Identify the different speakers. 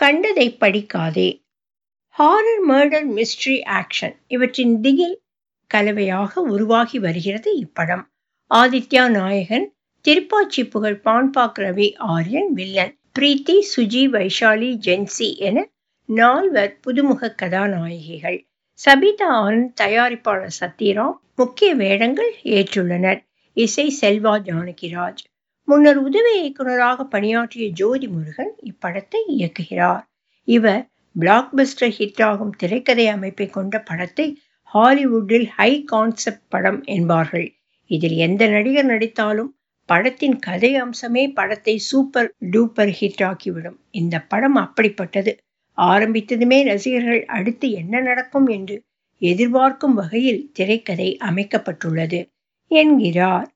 Speaker 1: கண்டதை படிக்காதே horror murder mystery action இவற்றின் திகில் கலவையாக உருவாகி வருகிறது இப்படம் ஆதித்யா நாயகன் திருப்பாச்சி புகழ் பான்பாக் ரவி ஆரியன் வில்லன் பிரீத்தி சுஜி வைஷாலி ஜென்சி என நால்வர் புதுமுக கதாநாயகிகள் சபிதா ஆனந்த் தயாரிப்பாளர் சத்யராம் முக்கிய வேடங்கள் ஏற்றுள்ளனர் இசை செல்வா ஜானகிராஜ் முன்னர் உதவி இயக்குநராக பணியாற்றிய ஜோதி முருகன் இப்படத்தை இயக்குகிறார் இவர் பிளாக்பஸ்டர் ஹிட் ஆகும் திரைக்கதை அமைப்பை கொண்ட படத்தை ஹாலிவுட்டில் ஹை கான்செப்ட் படம் என்பார்கள் இதில் எந்த நடிகர் நடித்தாலும் படத்தின் கதை அம்சமே படத்தை சூப்பர் டூப்பர் ஹிட் ஆக்கிவிடும் இந்த படம் அப்படிப்பட்டது ஆரம்பித்ததுமே ரசிகர்கள் அடுத்து என்ன நடக்கும் என்று எதிர்பார்க்கும் வகையில் திரைக்கதை அமைக்கப்பட்டுள்ளது என்கிறார்